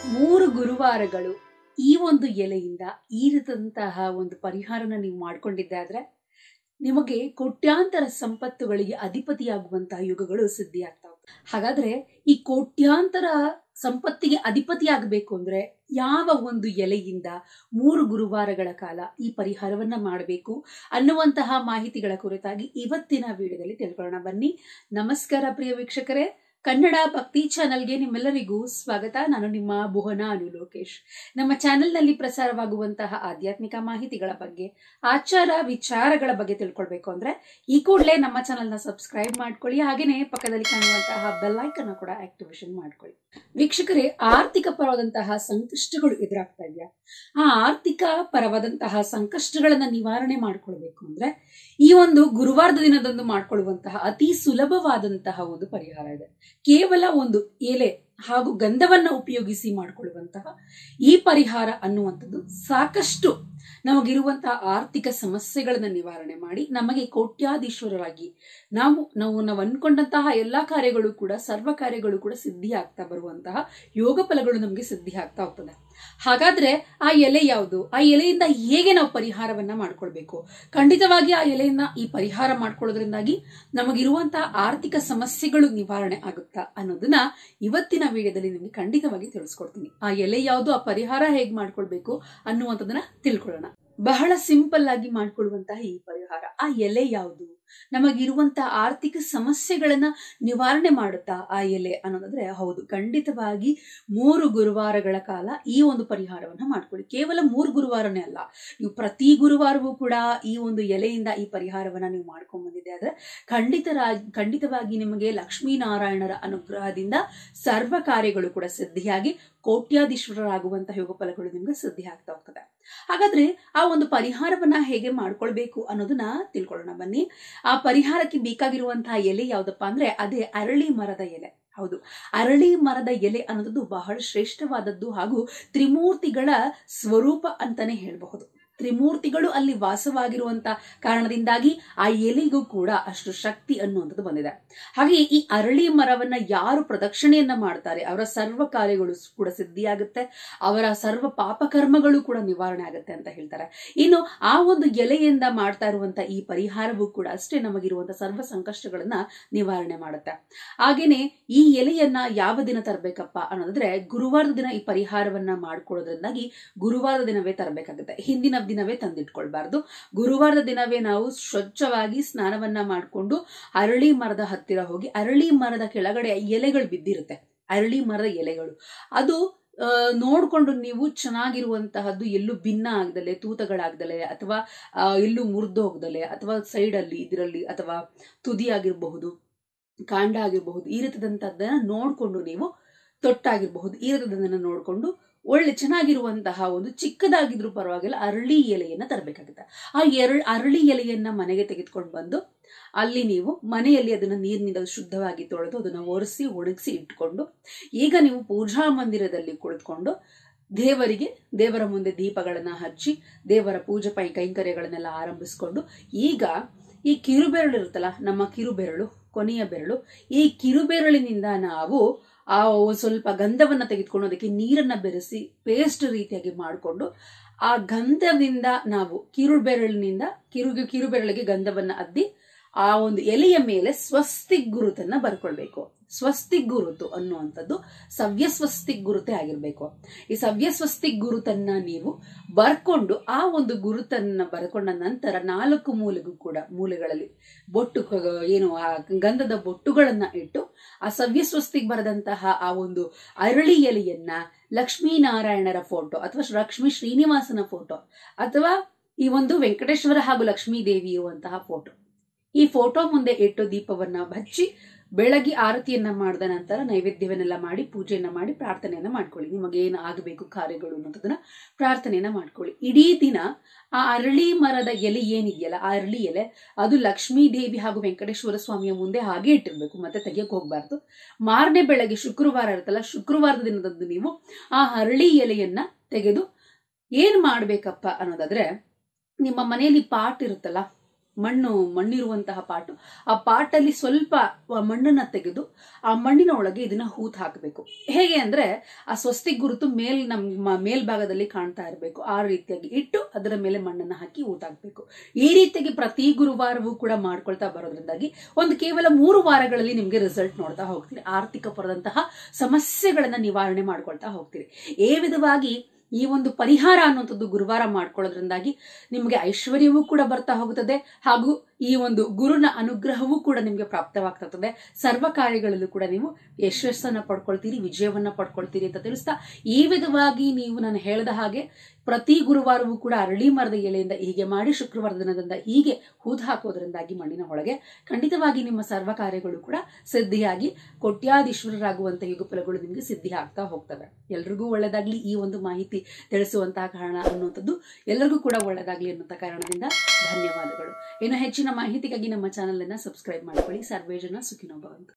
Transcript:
ಮೂರು ಗುರುವಾರಗಳು ಈ ಒಂದು ಎಲೆಯಿಂದ ಈ ರೀತಿಯಾದಂತಹ ಒಂದು ಪರಿಹಾರನ ನೀವು ಮಾಡ್ಕೊಂಡಿದ್ದಾದ್ರೆ ನಿಮಗೆ ಕೋಟ್ಯಾಂತರ ಸಂಪತ್ತುಗಳಿಗೆ ಅಧಿಪತಿಯಾಗುವಂತಹ ಯುಗಗಳು ಸಿದ್ಧಿಯಾಗ್ತಾ ಹೋಗ್ತವೆ ಹಾಗಾದ್ರೆ ಈ ಕೋಟ್ಯಾಂತರ ಸಂಪತ್ತಿಗೆ ಅಧಿಪತಿಯಾಗಬೇಕು ಅಂದ್ರೆ ಯಾವ ಒಂದು ಎಲೆಯಿಂದ ಮೂರು ಗುರುವಾರಗಳ ಕಾಲ ಈ ಪರಿಹಾರವನ್ನ ಮಾಡಬೇಕು ಅನ್ನುವಂತಹ ಮಾಹಿತಿಗಳ ಕುರಿತಾಗಿ ಇವತ್ತಿನ ವಿಡಿಯೋದಲ್ಲಿ ತಿಳ್ಕೊಳ್ಳೋಣ ಬನ್ನಿ ನಮಸ್ಕಾರ ಪ್ರಿಯ ವೀಕ್ಷಕರೇ ಕನ್ನಡ ಭಕ್ತಿ ಚಾನೆಲ್ಗೆ ನಿಮ್ಮೆಲ್ಲರಿಗೂ ಸ್ವಾಗತ ನಾನು ನಿಮ್ಮ ಭುವನ ಅನು ಲೋಕೇಶ್ ನಮ್ಮ ಚಾನೆಲ್ನಲ್ಲಿ ಪ್ರಸಾರವಾಗುವಂತಹ ಆಧ್ಯಾತ್ಮಿಕ ಮಾಹಿತಿಗಳ ಬಗ್ಗೆ ಆಚಾರ ವಿಚಾರಗಳ ಬಗ್ಗೆ ತಿಳ್ಕೊಳ್ಬೇಕು ಅಂದ್ರೆ ಈ ಕೂಡಲೇ ನಮ್ಮ ಚಾನೆಲ್ನ ಸಬ್ಸ್ಕ್ರೈಬ್ ಮಾಡ್ಕೊಳ್ಳಿ ಹಾಗೇನೆ ಪಕ್ಕದಲ್ಲಿ ಕಾಣುವಂತಹ ಬೆಲ್ ಐಕನ್ ಕೂಡ ಆಕ್ಟಿವೇಶನ್ ಮಾಡ್ಕೊಳ್ಳಿ ವೀಕ್ಷಕರೇ ಆರ್ಥಿಕ ಪರವಾದಂತಹ ಸಂಕಷ್ಟಗಳು ಎದುರಾಗ್ತಾ ಇದೆಯಾ ಆ ಆರ್ಥಿಕ ಪರವಾದಂತಹ ಸಂಕಷ್ಟಗಳನ್ನ ನಿವಾರಣೆ ಮಾಡ್ಕೊಳ್ಬೇಕು ಅಂದ್ರೆ ಈ ಒಂದು ಗುರುವಾರದ ದಿನದಂದು ಮಾಡ್ಕೊಳ್ಳುವಂತಹ ಅತಿ ಸುಲಭವಾದಂತಹ ಒಂದು ಪರಿಹಾರ ಇದೆ ಕೇವಲ ಒಂದು ಎಲೆ ಹಾಗೂ ಗಂಧವನ್ನ ಉಪಯೋಗಿಸಿ ಮಾಡಿಕೊಳ್ಳುವಂತಹ ಈ ಪರಿಹಾರ ಅನ್ನುವಂಥದ್ದು ಸಾಕಷ್ಟು ನಮಗಿರುವಂತಹ ಆರ್ಥಿಕ ಸಮಸ್ಯೆಗಳನ್ನ ನಿವಾರಣೆ ಮಾಡಿ ನಮಗೆ ಕೋಟ್ಯಾಧೀಶ್ವರರಾಗಿ ನಾವು ನಾವು ನಾವು ಅನ್ಕೊಂಡಂತಹ ಎಲ್ಲಾ ಕಾರ್ಯಗಳು ಕೂಡ ಸರ್ವ ಕಾರ್ಯಗಳು ಕೂಡ ಸಿದ್ಧಿ ಆಗ್ತಾ ಬರುವಂತಹ ಯೋಗ ಫಲಗಳು ನಮಗೆ ಸಿದ್ಧಿ ಆಗ್ತಾ ಹೋಗ್ತದೆ ಹಾಗಾದ್ರೆ ಆ ಎಲೆ ಯಾವುದು ಆ ಎಲೆಯಿಂದ ಹೇಗೆ ನಾವು ಪರಿಹಾರವನ್ನ ಮಾಡ್ಕೊಳ್ಬೇಕು ಖಂಡಿತವಾಗಿ ಆ ಎಲೆಯನ್ನ ಈ ಪರಿಹಾರ ಮಾಡ್ಕೊಳ್ಳೋದ್ರಿಂದಾಗಿ ನಮಗಿರುವಂತಹ ಆರ್ಥಿಕ ಸಮಸ್ಯೆಗಳು ನಿವಾರಣೆ ಆಗುತ್ತಾ ಅನ್ನೋದನ್ನ ಇವತ್ತಿನ ವಿಡಿಯೋದಲ್ಲಿ ನಿಮಗೆ ಖಂಡಿತವಾಗಿ ತಿಳಿಸ್ಕೊಡ್ತೀನಿ ಆ ಎಲೆ ಯಾವುದು ಆ ಪರಿಹಾರ ಹೇಗ್ ಮಾಡ್ಕೊಳ್ಬೇಕು ಅನ್ನುವಂಥದ್ದನ್ನ ತಿಳ್ಕೊಳ್ಳೋಣ ಬಹಳ ಸಿಂಪಲ್ ಆಗಿ ಮಾಡ್ಕೊಳ್ಳುವಂತಹ ಈ ಪರಿಹಾರ ಆ ಎಲೆ ಯಾವುದು ನಮಗಿರುವಂತಹ ಆರ್ಥಿಕ ಸಮಸ್ಯೆಗಳನ್ನ ನಿವಾರಣೆ ಮಾಡುತ್ತಾ ಆ ಎಲೆ ಅನ್ನೋದಾದ್ರೆ ಹೌದು ಖಂಡಿತವಾಗಿ ಮೂರು ಗುರುವಾರಗಳ ಕಾಲ ಈ ಒಂದು ಪರಿಹಾರವನ್ನ ಮಾಡ್ಕೊಳ್ಳಿ ಕೇವಲ ಮೂರು ಗುರುವಾರನೇ ಅಲ್ಲ ನೀವು ಪ್ರತಿ ಗುರುವಾರವೂ ಕೂಡ ಈ ಒಂದು ಎಲೆಯಿಂದ ಈ ಪರಿಹಾರವನ್ನ ನೀವು ಮಾಡ್ಕೊಂಡ್ ಬಂದಿದೆ ಆದ್ರೆ ಖಂಡಿತರಾಗಿ ಖಂಡಿತವಾಗಿ ನಿಮಗೆ ಲಕ್ಷ್ಮೀನಾರಾಯಣರ ಅನುಗ್ರಹದಿಂದ ಸರ್ವ ಕಾರ್ಯಗಳು ಕೂಡ ಸಿದ್ಧಿಯಾಗಿ ಕೋಟ್ಯಾಧೀಶ್ವರರಾಗುವಂತಹ ಯೋಗ ಫಲಗಳು ನಿಮ್ಗೆ ಸಿದ್ಧಿ ಆಗ್ತಾ ಹೋಗ್ತದೆ ಹಾಗಾದ್ರೆ ಆ ಒಂದು ಪರಿಹಾರವನ್ನ ಹೇಗೆ ಮಾಡ್ಕೊಳ್ಬೇಕು ಅನ್ನೋದನ್ನ ತಿಳ್ಕೊಳ್ಳೋಣ ಬನ್ನಿ ಆ ಪರಿಹಾರಕ್ಕೆ ಬೇಕಾಗಿರುವಂತಹ ಎಲೆ ಯಾವ್ದಪ್ಪ ಅಂದ್ರೆ ಅದೇ ಅರಳಿ ಮರದ ಎಲೆ ಹೌದು ಅರಳಿ ಮರದ ಎಲೆ ಅನ್ನೋದು ಬಹಳ ಶ್ರೇಷ್ಠವಾದದ್ದು ಹಾಗೂ ತ್ರಿಮೂರ್ತಿಗಳ ಸ್ವರೂಪ ಅಂತಾನೆ ಹೇಳಬಹುದು ತ್ರಿಮೂರ್ತಿಗಳು ಅಲ್ಲಿ ವಾಸವಾಗಿರುವಂತ ಕಾರಣದಿಂದಾಗಿ ಆ ಎಲೆಗೂ ಕೂಡ ಅಷ್ಟು ಶಕ್ತಿ ಅನ್ನುವಂಥದ್ದು ಬಂದಿದೆ ಹಾಗೆ ಈ ಅರಳಿ ಮರವನ್ನ ಯಾರು ಪ್ರದಕ್ಷಿಣೆಯನ್ನ ಮಾಡ್ತಾರೆ ಅವರ ಸರ್ವ ಕಾರ್ಯಗಳು ಕೂಡ ಸಿದ್ಧಿಯಾಗುತ್ತೆ ಅವರ ಸರ್ವ ಪಾಪಕರ್ಮಗಳು ಕೂಡ ನಿವಾರಣೆ ಆಗುತ್ತೆ ಅಂತ ಹೇಳ್ತಾರೆ ಇನ್ನು ಆ ಒಂದು ಎಲೆಯಿಂದ ಮಾಡ್ತಾ ಇರುವಂತ ಈ ಪರಿಹಾರವೂ ಕೂಡ ಅಷ್ಟೇ ನಮಗಿರುವಂತ ಸರ್ವ ಸಂಕಷ್ಟಗಳನ್ನ ನಿವಾರಣೆ ಮಾಡುತ್ತೆ ಹಾಗೇನೆ ಈ ಎಲೆಯನ್ನ ಯಾವ ದಿನ ತರಬೇಕಪ್ಪ ಅನ್ನೋದಾದ್ರೆ ಗುರುವಾರದ ದಿನ ಈ ಪರಿಹಾರವನ್ನ ಮಾಡ್ಕೊಳ್ಳೋದ್ರಿಂದಾಗಿ ಗುರುವಾರದ ದಿನವೇ ತರಬೇಕಾಗುತ್ತೆ ಹಿಂದಿನ ದಿನವೇ ತಂದಿಟ್ಕೊಳ್ಬಾರ್ದು ಗುರುವಾರದ ದಿನವೇ ನಾವು ಸ್ವಚ್ಛವಾಗಿ ಸ್ನಾನವನ್ನ ಮಾಡಿಕೊಂಡು ಅರಳಿ ಮರದ ಹತ್ತಿರ ಹೋಗಿ ಅರಳಿ ಮರದ ಕೆಳಗಡೆ ಎಲೆಗಳು ಬಿದ್ದಿರುತ್ತೆ ಅರಳಿ ಮರದ ಎಲೆಗಳು ಅದು ನೋಡ್ಕೊಂಡು ನೀವು ಚೆನ್ನಾಗಿರುವಂತಹದ್ದು ಎಲ್ಲೂ ಭಿನ್ನ ಆಗದಲೆ ತೂತಗಳಾಗ್ದಲೆ ಅಥವಾ ಎಲ್ಲೂ ಮುರಿದು ಹೋಗ್ದಲೆ ಅಥವಾ ಸೈಡ್ ಅಲ್ಲಿ ಇದರಲ್ಲಿ ಅಥವಾ ತುದಿ ಆಗಿರಬಹುದು ಕಾಂಡ ಆಗಿರಬಹುದು ಈ ರೀತಿಯಾದಂತಹದ್ದನ್ನ ನೋಡ್ಕೊಂಡು ನೀವು ತೊಟ್ಟಾಗಿರಬಹುದು ಈ ರೀತಿಯದನ್ನ ನೋಡ್ಕೊಂಡು ಒಳ್ಳೆ ಚೆನ್ನಾಗಿರುವಂತಹ ಒಂದು ಚಿಕ್ಕದಾಗಿದ್ರು ಪರವಾಗಿಲ್ಲ ಅರಳಿ ಎಲೆಯನ್ನ ತರಬೇಕಾಗುತ್ತೆ ಆ ಎರಳ್ ಅರಳಿ ಎಲೆಯನ್ನ ಮನೆಗೆ ತೆಗೆದುಕೊಂಡು ಬಂದು ಅಲ್ಲಿ ನೀವು ಮನೆಯಲ್ಲಿ ಅದನ್ನ ನೀರಿನಿಂದ ಶುದ್ಧವಾಗಿ ತೊಳೆದು ಅದನ್ನ ಒರೆಸಿ ಒಣಗಿಸಿ ಇಟ್ಕೊಂಡು ಈಗ ನೀವು ಪೂಜಾ ಮಂದಿರದಲ್ಲಿ ಕುಳಿತುಕೊಂಡು ದೇವರಿಗೆ ದೇವರ ಮುಂದೆ ದೀಪಗಳನ್ನ ಹಚ್ಚಿ ದೇವರ ಪೂಜೆ ಪೈ ಕೈಂಕರ್ಯಗಳನ್ನೆಲ್ಲ ಆರಂಭಿಸ್ಕೊಂಡು ಈಗ ಈ ಕಿರುಬೆರಳು ಇರುತ್ತಲ್ಲ ನಮ್ಮ ಕಿರುಬೆರಳು ಕೊನೆಯ ಬೆರಳು ಈ ಕಿರುಬೆರಳಿನಿಂದ ನಾವು ಆ ಸ್ವಲ್ಪ ಗಂಧವನ್ನ ತೆಗೆದುಕೊಂಡು ಅದಕ್ಕೆ ನೀರನ್ನ ಬೆರೆಸಿ ಪೇಸ್ಟ್ ರೀತಿಯಾಗಿ ಮಾಡಿಕೊಂಡು ಆ ಗಂಧದಿಂದ ನಾವು ಕಿರುಬೆರಳಿನಿಂದ ಕಿರು ಕಿರುಬೆರಳಿಗೆ ಗಂಧವನ್ನ ಅದ್ದಿ ಆ ಒಂದು ಎಲೆಯ ಮೇಲೆ ಸ್ವಸ್ತಿಕ್ ಗುರುತನ್ನ ಬರ್ಕೊಳ್ಬೇಕು ಸ್ವಸ್ತಿಕ್ ಗುರುತು ಅನ್ನುವಂಥದ್ದು ಸವ್ಯ ಸ್ವಸ್ತಿಕ್ ಗುರುತೇ ಆಗಿರ್ಬೇಕು ಈ ಸವ್ಯ ಸ್ವಸ್ತಿಕ್ ಗುರುತನ್ನ ನೀವು ಬರ್ಕೊಂಡು ಆ ಒಂದು ಗುರುತನ್ನ ಬರ್ಕೊಂಡ ನಂತರ ನಾಲ್ಕು ಮೂಲೆಗೂ ಕೂಡ ಮೂಲೆಗಳಲ್ಲಿ ಬೊಟ್ಟು ಏನು ಆ ಗಂಧದ ಬೊಟ್ಟುಗಳನ್ನ ಇಟ್ಟು ಆ ಸವ್ಯ ಸ್ವಸ್ತಿಗ್ ಬರೆದಂತಹ ಆ ಒಂದು ಅರಳಿ ಎಲೆಯನ್ನ ಲಕ್ಷ್ಮೀನಾರಾಯಣರ ಫೋಟೋ ಅಥವಾ ಲಕ್ಷ್ಮೀ ಶ್ರೀನಿವಾಸನ ಫೋಟೋ ಅಥವಾ ಈ ಒಂದು ವೆಂಕಟೇಶ್ವರ ಹಾಗೂ ಲಕ್ಷ್ಮೀ ದೇವಿ ಇರುವಂತಹ ಫೋಟೋ ಈ ಫೋಟೋ ಮುಂದೆ ಇಟ್ಟು ದೀಪವನ್ನ ಹಚ್ಚಿ ಬೆಳಗ್ಗೆ ಆರತಿಯನ್ನ ಮಾಡಿದ ನಂತರ ನೈವೇದ್ಯವನ್ನೆಲ್ಲ ಮಾಡಿ ಪೂಜೆಯನ್ನ ಮಾಡಿ ಪ್ರಾರ್ಥನೆಯನ್ನ ಮಾಡ್ಕೊಳ್ಳಿ ನಿಮಗೆ ಏನು ಆಗಬೇಕು ಕಾರ್ಯಗಳು ಅನ್ನೋದನ್ನ ಪ್ರಾರ್ಥನೆಯನ್ನ ಮಾಡ್ಕೊಳ್ಳಿ ಇಡೀ ದಿನ ಆ ಅರಳಿ ಮರದ ಎಲೆ ಏನಿದೆಯಲ್ಲ ಆ ಅರಳಿ ಎಲೆ ಅದು ಲಕ್ಷ್ಮೀ ದೇವಿ ಹಾಗೂ ವೆಂಕಟೇಶ್ವರ ಸ್ವಾಮಿಯ ಮುಂದೆ ಹಾಗೆ ಇಟ್ಟಿರ್ಬೇಕು ಮತ್ತೆ ತೆಗಿಯಕ್ ಹೋಗ್ಬಾರ್ದು ಮಾರನೇ ಬೆಳಗ್ಗೆ ಶುಕ್ರವಾರ ಇರುತ್ತಲ್ಲ ಶುಕ್ರವಾರದ ದಿನದಂದು ನೀವು ಆ ಅರಳಿ ಎಲೆಯನ್ನ ತೆಗೆದು ಏನ್ ಮಾಡ್ಬೇಕಪ್ಪ ಅನ್ನೋದಾದ್ರೆ ನಿಮ್ಮ ಮನೆಯಲ್ಲಿ ಪಾಟ್ ಇರುತ್ತಲ್ಲ ಮಣ್ಣು ಮಣ್ಣಿರುವಂತಹ ಪಾಟು ಆ ಪಾಟಲ್ಲಿ ಸ್ವಲ್ಪ ಮಣ್ಣನ್ನ ತೆಗೆದು ಆ ಮಣ್ಣಿನ ಒಳಗೆ ಇದನ್ನ ಹೂತ್ ಹಾಕಬೇಕು ಹೇಗೆ ಅಂದ್ರೆ ಆ ಸ್ವಸ್ತಿ ಗುರುತು ಮೇಲ್ ನಮ್ಮ ಮೇಲ್ಭಾಗದಲ್ಲಿ ಕಾಣ್ತಾ ಇರಬೇಕು ಆ ರೀತಿಯಾಗಿ ಇಟ್ಟು ಅದರ ಮೇಲೆ ಮಣ್ಣನ್ನ ಹಾಕಿ ಹೂತ್ ಹಾಕಬೇಕು ಈ ರೀತಿಯಾಗಿ ಪ್ರತಿ ಗುರುವಾರವೂ ಕೂಡ ಮಾಡ್ಕೊಳ್ತಾ ಬರೋದ್ರಿಂದಾಗಿ ಒಂದು ಕೇವಲ ಮೂರು ವಾರಗಳಲ್ಲಿ ನಿಮ್ಗೆ ರಿಸಲ್ಟ್ ನೋಡ್ತಾ ಹೋಗ್ತೀರಿ ಆರ್ಥಿಕ ಪರದಂತಹ ಸಮಸ್ಯೆಗಳನ್ನ ನಿವಾರಣೆ ಮಾಡ್ಕೊಳ್ತಾ ಹೋಗ್ತೀರಿ ಈ ವಿಧವಾಗಿ ಈ ಒಂದು ಪರಿಹಾರ ಅನ್ನುವಂಥದ್ದು ಗುರುವಾರ ಮಾಡ್ಕೊಳ್ಳೋದ್ರಿಂದಾಗಿ ನಿಮಗೆ ಐಶ್ವರ್ಯವೂ ಕೂಡ ಬರ್ತಾ ಹೋಗುತ್ತದೆ ಹಾಗೂ ಈ ಒಂದು ಗುರುನ ಅನುಗ್ರಹವೂ ಕೂಡ ನಿಮಗೆ ಪ್ರಾಪ್ತವಾಗ್ತದೆ ಸರ್ವ ಕಾರ್ಯಗಳಲ್ಲೂ ಕೂಡ ನೀವು ಯಶಸ್ಸನ್ನ ಪಡ್ಕೊಳ್ತೀರಿ ವಿಜಯವನ್ನ ಪಡ್ಕೊಳ್ತೀರಿ ಅಂತ ತಿಳಿಸ್ತಾ ಈ ವಿಧವಾಗಿ ನೀವು ನಾನು ಹೇಳಿದ ಹಾಗೆ ಪ್ರತಿ ಗುರುವಾರವೂ ಕೂಡ ಅರಳಿ ಮರದ ಎಲೆಯಿಂದ ಹೀಗೆ ಮಾಡಿ ಶುಕ್ರವಾರದ ದಿನದಿಂದ ಹೀಗೆ ಹೂದು ಹಾಕೋದ್ರಿಂದಾಗಿ ಮಣ್ಣಿನ ಒಳಗೆ ಖಂಡಿತವಾಗಿ ನಿಮ್ಮ ಸರ್ವ ಕಾರ್ಯಗಳು ಕೂಡ ಸಿದ್ಧಿಯಾಗಿ ಕೋಟ್ಯಾಧೀಶ್ವರರಾಗುವಂತ ಯುಗಫಲಗಳು ನಿಮಗೆ ಸಿದ್ಧಿ ಆಗ್ತಾ ಹೋಗ್ತವೆ ಎಲ್ರಿಗೂ ಒಳ್ಳೆದಾಗ್ಲಿ ಈ ಒಂದು ಮಾಹಿತಿ ತಿಳಿಸುವಂತಹ ಕಾರಣ ಅನ್ನುವಂಥದ್ದು ಎಲ್ಲರಿಗೂ ಕೂಡ ಒಳ್ಳೆದಾಗ್ಲಿ ಅನ್ನುವಂಥ ಕಾರಣದಿಂದ ಧನ್ಯವಾದಗಳು ಇನ್ನು ಹೆಚ್ಚಿನ ಮಾಹಿತಿಗಾಗಿ ನಮ್ಮ ಚಾನಲ್ ಅನ್ನ ಸಬ್ಸ್ಕ್ರೈಬ್ ಮಾಡ್ಕೊಳ್ಳಿ ಸರ್ವೇ ಜನ ಸುಖಿನೋ ಭವಂತು